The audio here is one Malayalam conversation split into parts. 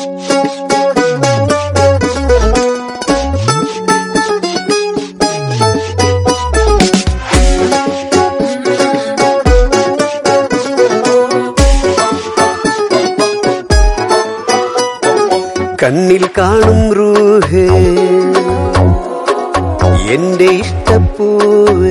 കണ്ണിൽ കാണും റൂഹ് എന്റെ ഇഷ്ടപ്പൂവ്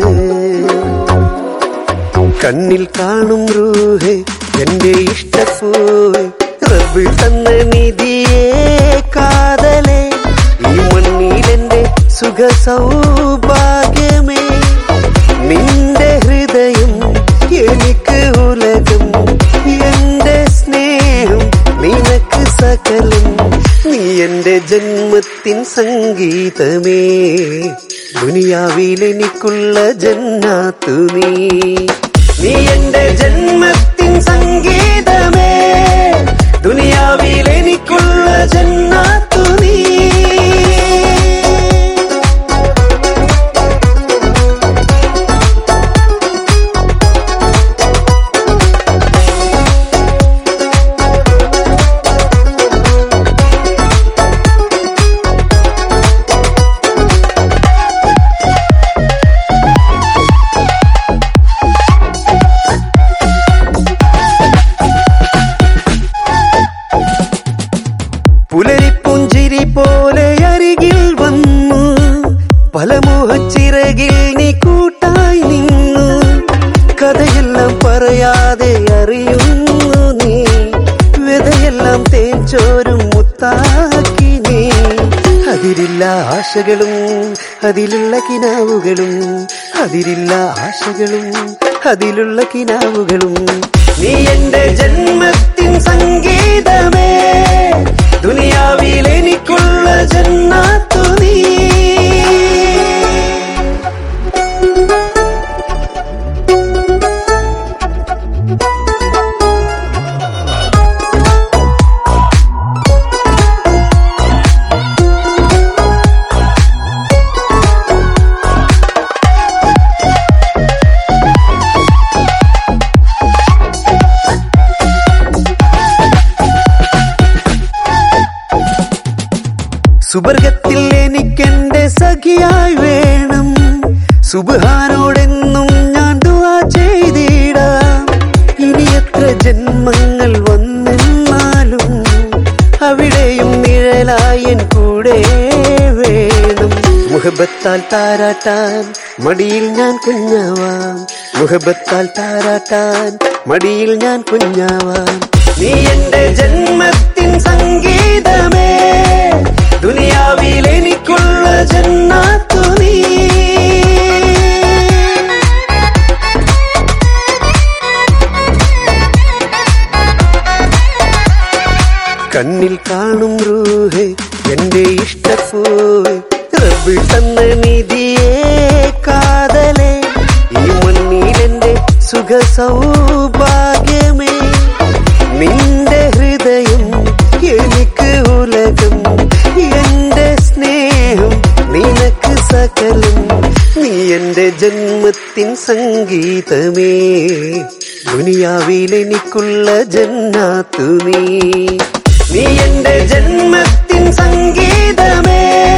കണ്ണിൽ കാണും റൂഹ് എന്റെ ഇഷ്ടപ്പൂവ് റബ്ബ് തന്ന നിധിയേ കാതലേ ഈ മണ്ണിൽ എന്റെ സുഖ സൗഭാഗ്യമേ നിന്റെ ഹൃദയം എനിക്ക് ഉലകം എന്റെ സ്നേഹം നിനക്ക് സകലം നീ എന്റെ ജന്മത്തിൻ സംഗീതമേ ദുനിയാവിൽ എനിക്കുള്ള ജന്നാത്തു നീ നീ എന്റെ ജന്മത്തിൻ സംഗീതമേ ദുനിയാവിൽ എനിക്കുള്ള ജന്നാത്തു നീ പുലരിപ്പുഞ്ചിരി പോലെ അരികിൽ വന്നു പല മോഹച്ചിറകിൽ നീ കൂട്ടായി നിന്നു കഥയെല്ലാം പറയാതെ അറിയുന്നു നീ വ്യതയെല്ലാം തേൻ ചോരും മുത്താക്കി നീ അതിരില്ല ആശകളും അതിലുള്ള കിനാവുകളും അതിരില്ല ആശകളും അതിലുള്ള കിനാവുകളും നീ എന്റെ ജന്മത്തിൻ സംഗീതമേ ദുനിയാവിൽ എനിക്കുള്ള ജന്നാത്തു നീ സുബർഗത്തിൽ എനിക്കെന്റെ സഖിയായി വേണം സുബാനോടെന്നും ഞാൻ ദുവാ ചെയ്തിടാം ഇനി എത്ര ജന്മങ്ങൾ വന്നെന്നാലും അവിടെയും നിഴലായി എൻ കൂടെ വേണം മുഹബത്താൽ താരാട്ടാൻ മടിയിൽ ഞാൻ കുഞ്ഞാവാം മുഹബത്താൽ താരാട്ടാൻ മടിയിൽ ഞാൻ കുഞ്ഞാവാം നീ എന്റെ ജന്മത്തിൻ സംഗീതമേ ദുനിയാവിൽ എനിക്കുള്ള ജന്നാത്തു നീ കണ്ണിൽ കാണും റൂഹ് എന്റെ ഇഷ്ടപ്പൂവ് റബ്ബ് തന്ന നിധിയേ കാതലേ ഈ മണ്ണിൽ എന്റെ സുഖ സൗഭാഗ്യമേ നിന്റെ ഹൃദയം എനിക്ക് ഉലകം എന്റെ സ്നേഹം നിനക്ക് സകലം നീ എന്റെ ജന്മത്തിൻ സംഗീതമേ ദുനിയാവിൽ എനിക്കുള്ള ജന്നാത്തു നീ നീ എന്റെ ജന്മത്തിൻ സംഗീതമേ